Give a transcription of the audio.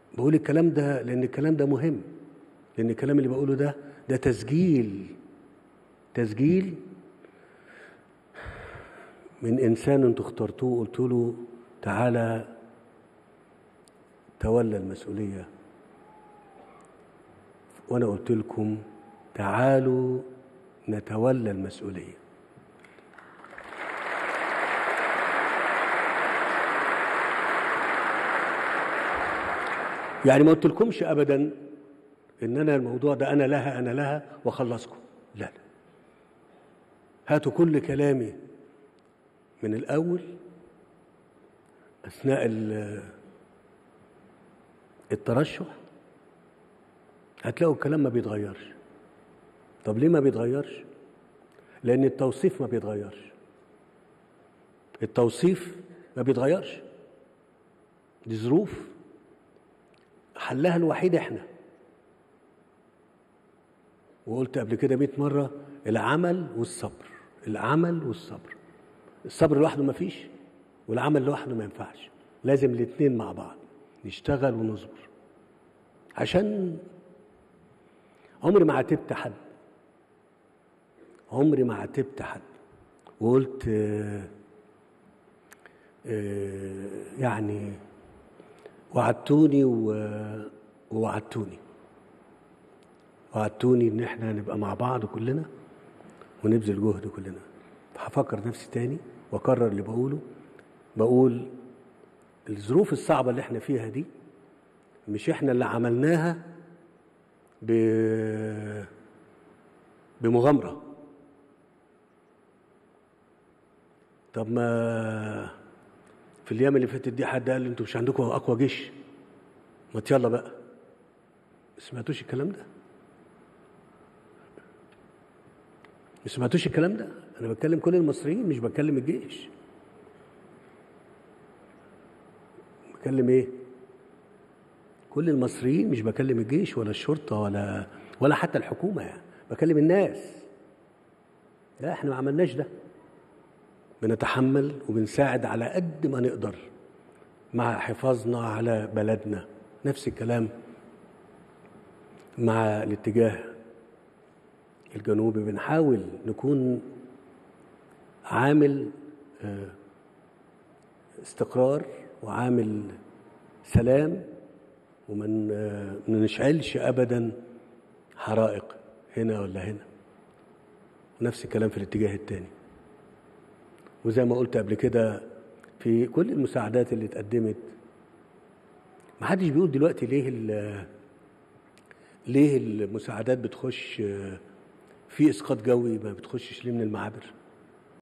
بقول الكلام ده لان الكلام ده مهم لان الكلام اللي بقوله ده ده تسجيل تسجيل من انسان انتوا اخترتوه قلت له تعالى تولى المسؤوليه وانا قلت لكم تعالوا نتولى المسؤوليه يعني ما قلتلكمش ابدا ان انا الموضوع ده انا لها انا لها واخلصكم لا لا هاتوا كل كلامي من الاول اثناء ال- الترشح هتلاقوا الكلام ما بيتغيرش طب ليه ما بيتغيرش لان التوصيف ما بيتغيرش التوصيف ما بيتغيرش دي ظروف حلها الوحيد احنا وقلت قبل كده 100 مره العمل والصبر العمل والصبر الصبر لوحده ما فيش والعمل لوحده ما ينفعش لازم الاثنين مع بعض نشتغل ونصبر عشان عمري ما عاتبت حد عمري ما عاتبت حد وقلت آه، آه، يعني وعدتوني و- ووعدتوني وعدتوني ان احنا نبقى مع بعض كلنا ونبذل جهد كلنا هفكر نفسي تاني واكرر اللي بقوله بقول الظروف الصعبة اللي احنا فيها دي مش احنا اللي عملناها ب... بمغامرة طب ما في الايام اللي فاتت دي حد قال لي انتوا مش عندكم اقوى جيش ما يلا بقى ما سمعتوش الكلام ده ما سمعتوش الكلام ده انا بتكلم كل المصريين مش بتكلم الجيش بكلم ايه كل المصريين مش بكلم الجيش ولا الشرطه ولا ولا حتى الحكومه يعني بكلم الناس لا احنا ما عملناش ده بنتحمل وبنساعد على قد ما نقدر مع حفاظنا على بلدنا نفس الكلام مع الاتجاه الجنوبي بنحاول نكون عامل آه، استقرار وعامل سلام وما آه، ما نشعلش ابدا حرائق هنا ولا هنا نفس الكلام في الاتجاه الثاني وزي ما قلت قبل كده في كل المساعدات اللي اتقدمت ما حدش بيقول دلوقتي ليه ال- ليه المساعدات بتخش آه، في اسقاط جوي ما بتخشش ليه من المعابر